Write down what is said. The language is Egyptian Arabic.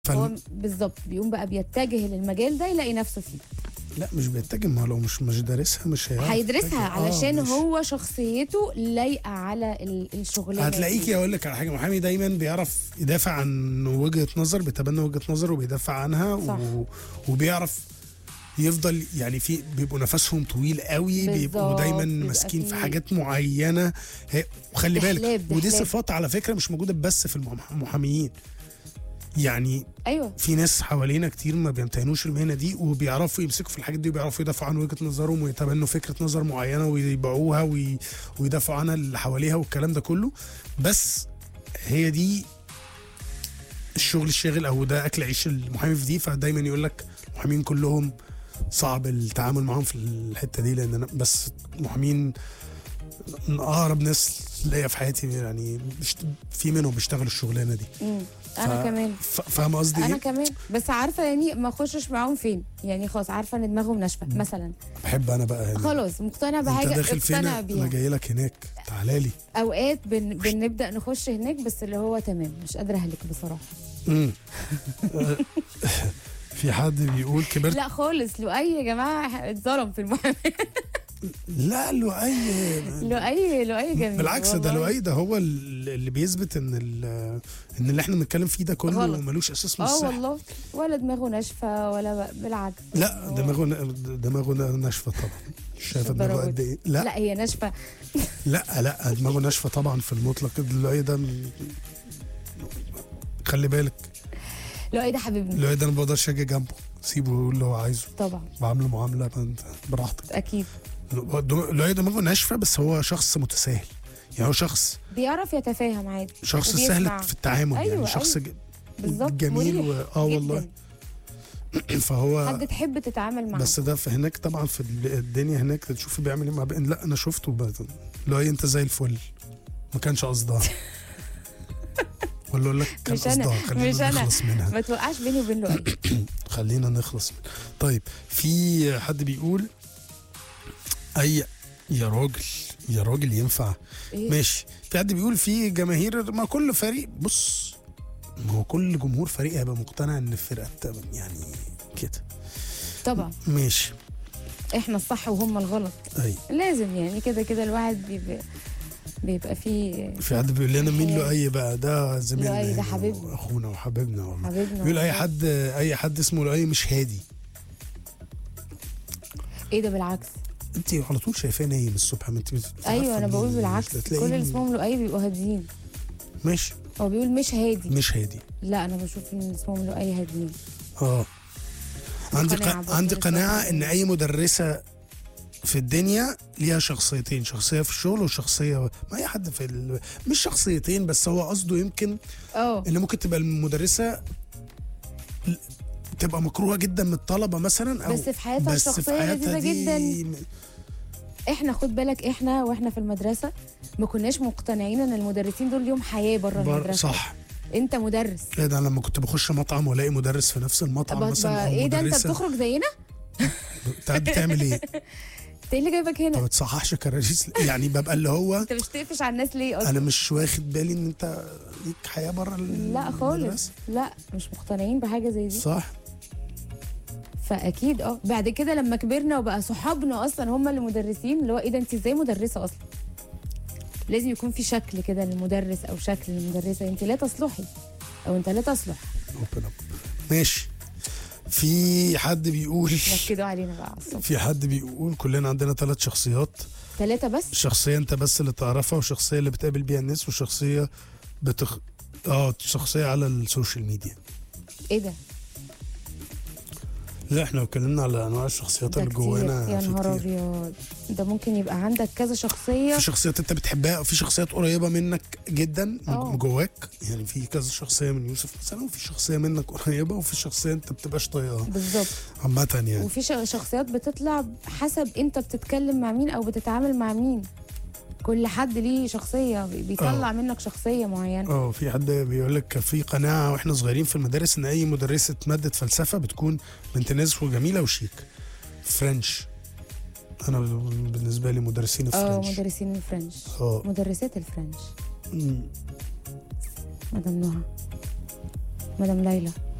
فال... هو بالظبط بيقوم بقى بيتجه للمجال ده يلاقي نفسه فيه لا مش بيتجه ما هو لو مش مش دارسها مش هيعرف هيدرسها يتجه. آه، علشان مش- هو شخصيته لايقه على ال- الشغلانه هتلاقيكي دي. اقول لك على حاجه محامي دايما بيعرف يدافع عن وجهه نظر بيتبنى وجهه نظر وبيدافع عنها صح. و... وبيعرف يفضل يعني في بيبقوا نفسهم طويل قوي بيبقوا بالظبط، دايما بيبقى ماسكين في في- حاجات معينه هي... وخلي بالك بحلاب- ودي بحلاب. صفات على فكره مش موجوده بس في المح- المحاميين يعني ايوه في ناس حوالينا كتير ما بيمتهنوش المهنه دي وبيعرفوا يمسكوا في الحاجات دي وبيعرفوا يدافعوا عن وجهه نظرهم ويتبنوا فكره نظر معينه ويبيعوها وي... ويدافعوا عنها اللي حواليها والكلام ده كله بس هي دي الشغل الشاغل او ده اكل عيش المحامي في دي فدايما يقول لك المحامين كلهم صعب التعامل معاهم في الحته دي لان انا بس محامين من اقرب ناس ليا في حياتي يعني بيشت- في منهم بيشتغلوا الشغلانه دي مم. انا ف- كمان ف- فاهم قصدي انا ايه؟ كمان بس عارفه يعني ما اخشش معاهم فين يعني خلاص عارفه ان دماغهم ناشفه مثلا بحب انا بقى هنا خلاص مقتنع انت بحاجه داخل فين اقتنع انا بيها جاي لك هناك تعالى لي اوقات بن... بنبدا نخش هناك بس اللي هو تمام مش قادره اهلك بصراحه امم في حد بيقول كبرت لا خالص لؤي يا جماعه اتظلم في المحاماه لا لؤي لؤي لؤي جميل بالعكس ده والله. لؤي ده هو ال- اللي بيثبت ان ال- ان اللي احنا بنتكلم فيه ده كله غلط. ملوش اساس من اه الصحه والله ولا دماغه ناشفه ولا ب- بالعكس لا هو- دماغه دماغه ناشفه طبعا مش شايفه دماغه الدرجة قد دي. ايه لا لا هي ناشفه لا لا دماغه ناشفه طبعا في المطلق لؤي ده م- خلي بالك لؤي ده حبيبنا لؤي ده انا ما بقدرش اجي جنبه سيبه يقول اللي هو عايزه طبعا بعمله معامله براحتك اكيد لؤي دماغه ناشفه بس هو شخص متساهل يعني هو شخص بيعرف يتفاهم عادي شخص وبيسمع. سهل في التعامل أيوة، يعني شخص أيوة. ج- بالظبط جميل مريح و... اه والله جداً. فهو حد تحب تتعامل معاه بس ده في هناك طبعا في ال- الدنيا هناك تشوفي بيعمل ايه مع بقى. لا انا شفته بقى لؤي انت زي الفل ما كانش قصدها ولا اقول لك كان مش أنا، قصدها خلينا مش أنا. نخلص منها ما توقعش بيني وبين لؤي خلينا نخلص منها طيب في حد بيقول اي يا راجل يا راجل ينفع إيه؟ ماشي في حد بيقول في جماهير ما كل فريق بص ما هو كل جمهور فريق هيبقى مقتنع ان الفرقه الت- يعني كده طبعا ماشي احنا الصح وهم الغلط اي لازم يعني كده كده الواحد بيبقى بيبقى فيه في حد بيقول لنا مين أحيان. لؤي بقى ده زميلنا لؤي ده هنا حبيبنا. واخونا وحبيبنا والله حبيبنا بيقول اي والله. حد اي حد اسمه لؤي مش هادي ايه ده بالعكس انت على طول شايفاه نايم الصبح ما انت بت- ايوه عارفة انا بقول إن بالعكس مش هتلاقيه كل اللي اسمهم لؤي بيبقوا هاديين ماشي هو بيقول مش هادي مش هادي لا انا بشوف ان اللي اسمهم لؤي هاديين اه عندي قناعة ق... برضه عندي لسه قناعه برضه. ان اي مدرسه في الدنيا ليها شخصيتين شخصيه في الشغل وشخصيه ما اي حد في ال... مش شخصيتين بس هو قصده يمكن اه ان ممكن تبقى المدرسه ل- تبقى مكروهه جدا من الطلبه مثلا او بس في حياتها بس في الشخصية حياتها لذيذة دي جدا. احنا خد بالك احنا واحنا في المدرسه ما كناش مقتنعين ان المدرسين دول ليهم حياه بره بر... المدرسه صح انت مدرس ايه ده أنا لما كنت بخش مطعم والاقي مدرس في نفس المطعم بس مثلا بقى او ايه ده انت مدرسه بتخرج زينا انت بتعمل ايه؟ انت ايه اللي جايبك ما هنا بتصححش كراريس يعني ببقى اللي هو انت مش تقفش على الناس ليه اصلا انا مش واخد بالي ان انت ليك حياه بره لا خالص لا مش مقتنعين بحاجه زي دي صح فاكيد اه بعد كده لما كبرنا وبقى صحابنا اصلا هم اللي مدرسين اللي هو ايه ده انت ازاي مدرسه اصلا لازم يكون في شكل كده للمدرس او شكل للمدرسه انت لا تصلحي او انت لا تصلح open up. ماشي في حد بيقول نكدوا علينا بقى على الصبح في حد بيقول كلنا عندنا ثلاث شخصيات ثلاثه بس شخصيه انت بس اللي تعرفها وشخصيه اللي بتقابل بيها الناس وشخصيه بتخ... اه شخصيه على السوشيال ميديا ايه ده لا احنا لو اتكلمنا على انواع الشخصيات ده اللي كتير جوانا يا في نهار كتير ابيض ده ممكن يبقى عندك كذا شخصيه في شخصيات انت بتحبها وفي شخصيات قريبه منك جدا من اه. جواك يعني في كذا شخصيه من يوسف مثلا وفي شخصيه منك قريبه وفي شخصيه انت بتبقاش طايقها بالظبط عامه يعني وفي ش- شخصيات بتطلع حسب انت بتتكلم مع مين او بتتعامل مع مين كل حد ليه شخصيه بي- بيطلع اه. منك شخصيه معينه اه في حد بيقول لك في قناعه واحنا صغيرين في المدارس ان اي مدرسه ماده فلسفه بتكون بنت ناس وجميله وشيك فرنش انا بالنسبه لي مدرسين اه الفرنش مدرسين الفرنش اه مدرسات الفرنش مم. مدام نهى مدام ليلى